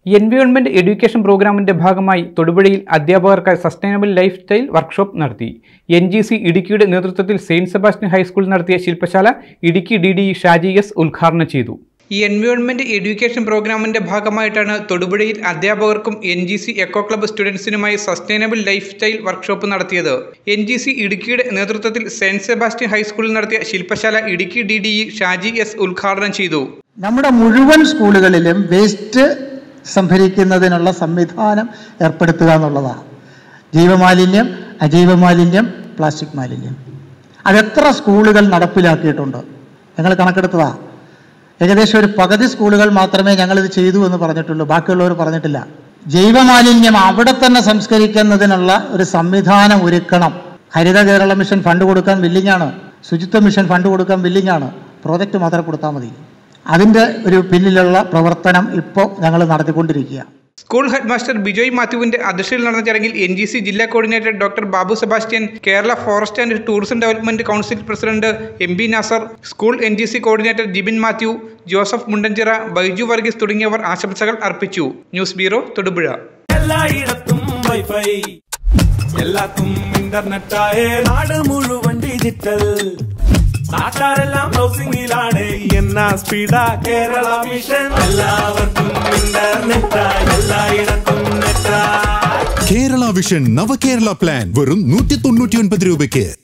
environment education പ്രോഗ്രാമിന്റെ ഭാഗമായി തൊടുപുഴയിൽ അധ്യാപകർക്കായി സസ്റ്റൈനബിൾ ലൈഫ് സ്റ്റൈൽ വർക്ക്ഷോപ്പ് നടത്തി എൻ ജി സി ഇടുക്കിയുടെ നേതൃത്വത്തിൽ സെയിന്റ് സെബാസ്റ്റ്യൻ ഹൈസ്കൂളിൽ നടത്തിയ ശില്പശാല Idukki D D Shaji S ഉദ്ഘാടനം ചെയ്തു ഈ എൻവയോൺമെന്റ് എഡ്യൂക്കേഷൻ പ്രോഗ്രാമിന്റെ ഭാഗമായിട്ടാണ് തൊടുപുഴയിൽ അധ്യാപകർക്കും എൻ ജി സി എക്കോ ക്ലബ്ബ് സ്റ്റുഡൻസിനുമായി സസ്റ്റൈനബിൾ ലൈഫ് സ്റ്റൈൽ വർക്ക്ഷോപ്പ് നടത്തിയത് എൻ ജി സി ഇടുക്കിയുടെ നേതൃത്വത്തിൽ സെന്റ് സെബാസ്റ്റ്യൻ ഹൈസ്കൂളിൽ നടത്തിയ ശില്പശാല Idukki D D Shaji S ഉദ്ഘാടനം ചെയ്തു നമ്മുടെ മുഴുവൻ സ്കൂളുകളിലും വേസ്റ്റ് സംഭരിക്കുന്നതിനുള്ള സംവിധാനം ഏർപ്പെടുത്തുക എന്നുള്ളതാണ് ജീവമാലിന്യം അജൈവ മാലിന്യം പ്ലാസ്റ്റിക് മാലിന്യം അതെത്ര സ്കൂളുകൾ നടപ്പിലാക്കിയിട്ടുണ്ട് ഞങ്ങൾ കണക്കെടുത്തതാ ഏകദേശം ഒരു പകുതി സ്കൂളുകൾ മാത്രമേ ഞങ്ങളിത് ചെയ്തു എന്ന് പറഞ്ഞിട്ടുള്ളൂ ബാക്കിയുള്ളവർ പറഞ്ഞിട്ടില്ല ജൈവമാലിന്യം അവിടെ തന്നെ സംസ്കരിക്കുന്നതിനുള്ള ഒരു സംവിധാനം ഒരുക്കണം ഹരിത കേരള മിഷൻ ഫണ്ട് കൊടുക്കാൻ വില്ലിങ്ങാണ് ശുചിത്വ മിഷൻ ഫണ്ട് കൊടുക്കാൻ വില്ലിങ്ങാണ് പ്രോജക്റ്റ് മാത്രം കൊടുത്താൽ മതി അതിൻ്റെ ഒരു പിന്നിലുള്ള പ്രവർത്തനം ഇപ്പോൾ ഞങ്ങൾ നടത്തിക്കൊണ്ടിരിക്കുക സ്കൂൾ ഹെഡ് മാസ്റ്റർ ബിജോയ് മാത്യുവിന്റെ അധ്യക്ഷതയിൽ നടന്ന ചടങ്ങിൽ എൻ ജി സി ജില്ലാ coordinator doctor Babu Sebastian Kerala forest and tourism development council president M B Nasar school N G C coordinator Jibin Mathew Joseph Mundanchira Baiju Varghese തുടങ്ങിയവർ ആശംസകൾ അർപ്പിച്ചു ന്യൂസ് ബ്യൂറോ തൊടുപുഴ എല്ലായിടത്തും വൈഫൈ എല്ലാത്തും ഇന്റർനെറ്റായേ നാട് മുഴുവൻ ഡിജിറ്റൽ നാട്ടാരെല്ലാം ബ്രൗസിംഗിലാണ് എന്നാ സ്പീഡാ കേരള മിഷൻ എല്ലാവർക്കും ഇന്റർനെറ്റായി എല്ലായിടത്തും നെറ്റായി കേരള വിഷൻ നവകേരള പ്ലാൻ വെറും നൂറ്റി തൊണ്ണൂറ്റി ഒൻപത് രൂപയ്ക്ക്